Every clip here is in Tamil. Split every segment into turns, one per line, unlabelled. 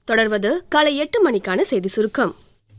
தொடர்வது காலை எட்டு மணிக்கான செய்தி சுருக்கம்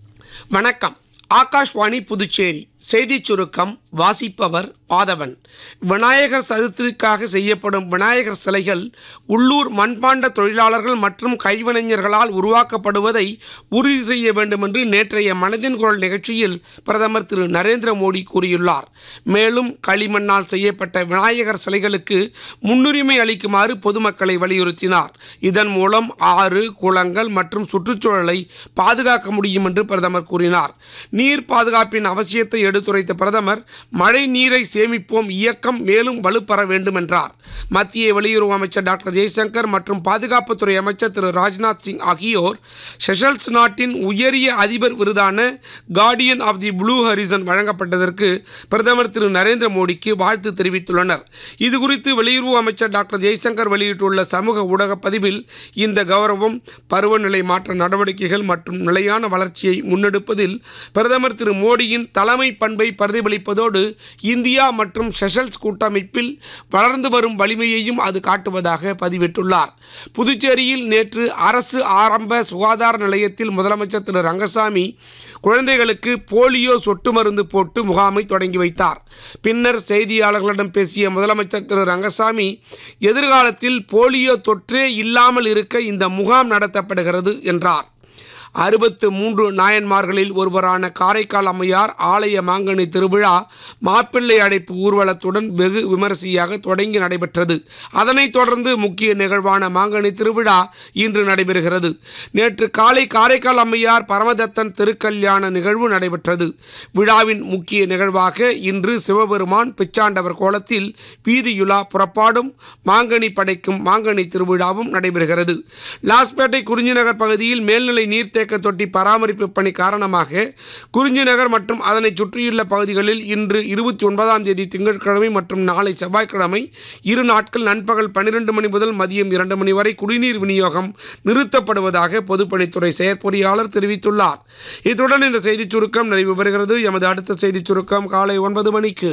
வணக்கம் ஆகாஷ்வாணி புதுச்சேரி செய்திச் சுருக்கம் வாசிப்பவர் பாதவன் விநாயகர் சதுர்த்திக்காக செய்யப்படும் விநாயகர் சிலைகள் உள்ளூர் மண்பாண்ட தொழிலாளர்கள் மற்றும் கைவினைஞர்களால் உருவாக்கப்படுவதை உறுதி செய்ய வேண்டும் என்று நேற்றைய மனதின் குரல் நிகழ்ச்சியில் பிரதமர் திரு நரேந்திர மோடி கூறியுள்ளார் மேலும் களிமண்ணால் செய்யப்பட்ட விநாயகர் சிலைகளுக்கு முன்னுரிமை அளிக்குமாறு பொதுமக்களை வலியுறுத்தினார் இதன் மூலம் ஆறு குளங்கள் மற்றும் சுற்றுச்சூழலை பாதுகாக்க முடியும் என்று பிரதமர் கூறினார் நீர் பாதுகாப்பின் அவசியத்தை எடுத்துரைத்த பிரதமர் மழை நீரை சேமிப்போம் இயக்கம் மேலும் வலுப்பெற வேண்டும் என்றார் மத்திய வெளியுறவு அமைச்சர் டாக்டர் ஜெய்சங்கர் மற்றும் பாதுகாப்புத்துறை அமைச்சர் திரு ராஜ்நாத் சிங் ஆகியோர் செஷல்ஸ் நாட்டின் உயரிய அதிபர் விருதான guardian of the blue horizon வழங்கப்பட்டதற்கு பிரதமர் திரு நரேந்திர மோடிக்கு வாழ்த்து தெரிவித்துள்ளனர் இதுகுறித்து வெளியுறவு அமைச்சர் டாக்டர் ஜெய்சங்கர் வெளியிட்டுள்ள சமூக ஊடக பதிவில் இந்த கௌரவம் பருவநிலை மாற்ற நடவடிக்கைகள் மற்றும் நிலையான வளர்ச்சியை முன்னெடுப்பதில் பிரதமர் திரு மோடியின் தலைமை பண்பை பிரதிபலிப்பதோடு இந்தியா மற்றும் செஷல்ஸ் கூட்டமைப்பில் வளர்ந்து வரும் வலிமையையும் அது காட்டுவதாக பதிவிட்டுள்ளார் புதுச்சேரியில் நேற்று அரசு ஆரம்ப சுகாதார நிலையத்தில் முதலமைச்சர் திரு ரங்கசாமி குழந்தைகளுக்கு போலியோ சொட்டு மருந்து போட்டு முகாமை தொடங்கி வைத்தார் பின்னர் செய்தியாளர்களிடம் பேசிய முதலமைச்சர் திரு ரங்கசாமி எதிர்காலத்தில் போலியோ தொற்றே இல்லாமல் இருக்க இந்த முகாம் நடத்தப்படுகிறது என்றார் அறுபத்து மூன்று நாயன்மார்களில் ஒருவரான காரைக்கால் அம்மையார் ஆலய மாங்கனி திருவிழா மாப்பிள்ளை அடைப்பு ஊர்வலத்துடன் வெகு விமரிசையாக தொடங்கி நடைபெற்றது அதனைத் தொடர்ந்து முக்கிய நிகழ்வான மாங்கனி திருவிழா இன்று நடைபெறுகிறது நேற்று காலை காரைக்கால் அம்மையார் பரமதத்தன் திருக்கல்யாண நிகழ்வு நடைபெற்றது விழாவின் முக்கிய நிகழ்வாக இன்று சிவபெருமான் பிச்சாண்டவர் கோலத்தில் வீதியுலா புறப்பாடும் மாங்கனி படைக்கும் மாங்கனி திருவிழாவும் நடைபெறுகிறது லாஸ்பேட்டை குறிஞ்சிநகர் பகுதியில் மேல்நிலை நீர்த்தேக்க தொட்டி பராமரிப்பு பணி காரணமாக குறிஞ்சிநகர் மற்றும் அதனைச் சுற்றியுள்ள பகுதிகளில் இன்று இருபத்தி ஒன்பதாம் தேதி திங்கட்கிழமை மற்றும் நாளை செவ்வாய்க்கிழமை இரு நாட்கள் நண்பகல் பன்னிரண்டு மணி முதல் மதியம் இரண்டு மணி வரை குடிநீர் விநியோகம் நிறுத்தப்படுவதாக பொதுப்பணித்துறை செயற்பொறியாளர் தெரிவித்துள்ளார் இத்துடன் இந்த செய்திச் சுருக்கம் நிறைவு பெறுகிறது எமது அடுத்த செய்திச் சுருக்கம் காலை ஒன்பது மணிக்கு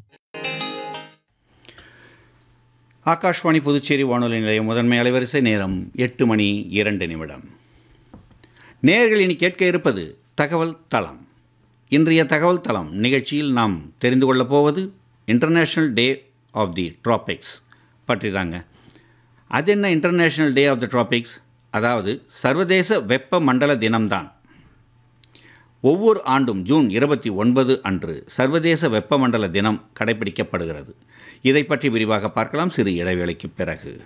ஆகாஷ்வாணி புதுச்சேரி வானொலி நிலையம் முதன்மை அலைவரிசை நேரம் எட்டு மணி இரண்டு நிமிடம் நேர்கள் இனி கேட்க இருப்பது தகவல் தளம் இன்றைய தகவல் தளம் நிகழ்ச்சியில் நாம் தெரிந்து கொள்ளப் போவது international day of the tropics பற்றி தாங்க அது என்ன international day of the tropics அதாவது சர்வதேச வெப்ப மண்டல தினம்தான் ஒவ்வொரு ஆண்டும் ஜூன் இருபத்தி ஒன்பது அன்று சர்வதேச வெப்பமண்டல தினம் கடைபிடிக்கப்படுகிறது இதை பற்றி விரிவாக பார்க்கலாம் சிறு இடைவேளைக்கு பிறகு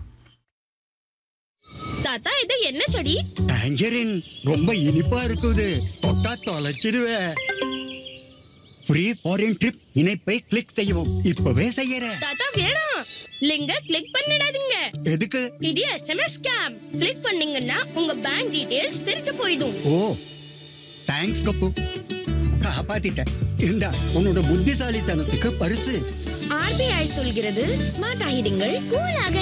தாத்தா இது என்ன செடி
டேஞ்சரின் ரொம்ப இனிப்பா இருக்குது தொட்டா தொலைச்சிடுவேன் ஃப்ரீ ஃபாரின் ட்ரிப் இணைப்பை கிளிக் செய்யவும் இப்பவே செய்யற
தாத்தா வேணாம் லிங்க கிளிக் பண்ணிடாதீங்க
எதுக்கு
இது எஸ்எம்எஸ் ஸ்கேம் கிளிக் பண்ணீங்கன்னா உங்க பேங்க் டீடைல்ஸ் திருட்டு போயிடும்
ஓ தேங்க்ஸ் கப்பு காப்பாத்திட்டேன் இந்தா உன்னோட புத்திசாலித்தனத்துக்கு பரிசு
ஆர்பிஐ சொல்கிறது ஸ்மார்ட் ஆகிடுங்கள் கூலாக